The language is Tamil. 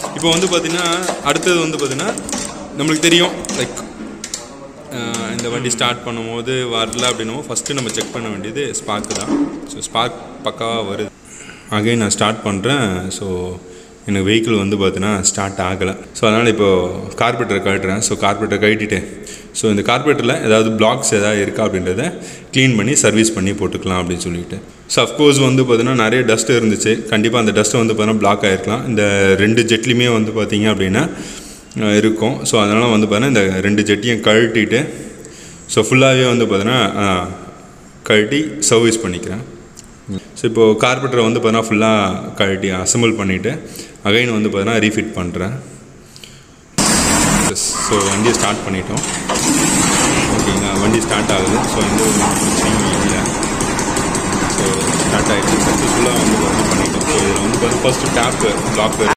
இப்போ வந்து பார்த்தீங்கன்னா அடுத்தது வந்து பார்த்தீங்கன்னா நம்மளுக்கு தெரியும் லைக் இந்த வண்டி ஸ்டார்ட் பண்ணும்போது வரல அப்படின்னும் ஃபஸ்ட்டு நம்ம செக் பண்ண வேண்டியது ஸ்பார்க்கு தான் ஸோ ஸ்பார்க் பக்காவாக வருது அகைன் நான் ஸ்டார்ட் பண்ணுறேன் ஸோ எனக்கு வெஹிக்கிள் வந்து பார்த்தீங்கன்னா ஸ்டார்ட் ஆகலை ஸோ அதனால் இப்போது கார்பரேட்டரை கழட்டுறேன் ஸோ கார்பரேட்டரை கழட்டிட்டு ஸோ இந்த கார்பரேட்டரில் ஏதாவது பிளாக்ஸ் ஏதாவது இருக்கா அப்படின்றத க்ளீன் பண்ணி சர்வீஸ் பண்ணி போட்டுக்கலாம் அப்படின்னு சொல்லிட்டு ஸோ அஃப்கோர்ஸ் வந்து பார்த்தீங்கன்னா நிறைய டஸ்ட் இருந்துச்சு கண்டிப்பாக அந்த டஸ்ட்டை வந்து பார்த்தீங்கன்னா பிளாக் ஆகிருக்கலாம் இந்த ரெண்டு ஜெட்லேயுமே வந்து பார்த்தீங்க அப்படின்னா அஹ், இருக்கும் ஸோ அதனால் வந்து பார்த்தீங்கன்னா இந்த ரெண்டு ஜெட்டையும் கழட்டிட்டு ஸோ ஃபுல்லாகவே வந்து பார்த்தீங்கன்னா அஹ், கழட்டி சர்வீஸ் பண்ணிக்கிறேன் ஸோ இப்போது கார்பெட்டரை வந்து பார்த்தீங்கன்னா ஃபுல்லாக கழட்டி அசம்பிள் பண்ணிவிட்டு அகைன் வந்து பார்த்தீங்கன்னா ரீஃபிட் பண்ணுறேன் ஸோ வண்டியை ஸ்டார்ட் பண்ணிட்டோம் ஓகேங்களா வண்டி ஸ்டார்ட் ஆகுது ஸோ எந்த ஒரு பிரச்சனையும் இல்லை ஸோ ஸ்டார்ட் ஆகிடுச்சு சக்ஸஸ்ஃபுல்லாக வந்து பார்த்தீங்கன்னா பண்ணிட்டோம் ஸோ இதில் வந்து பார்த்தீங்கன்னா ஃபஸ்ட்டு டேப்பு லாக்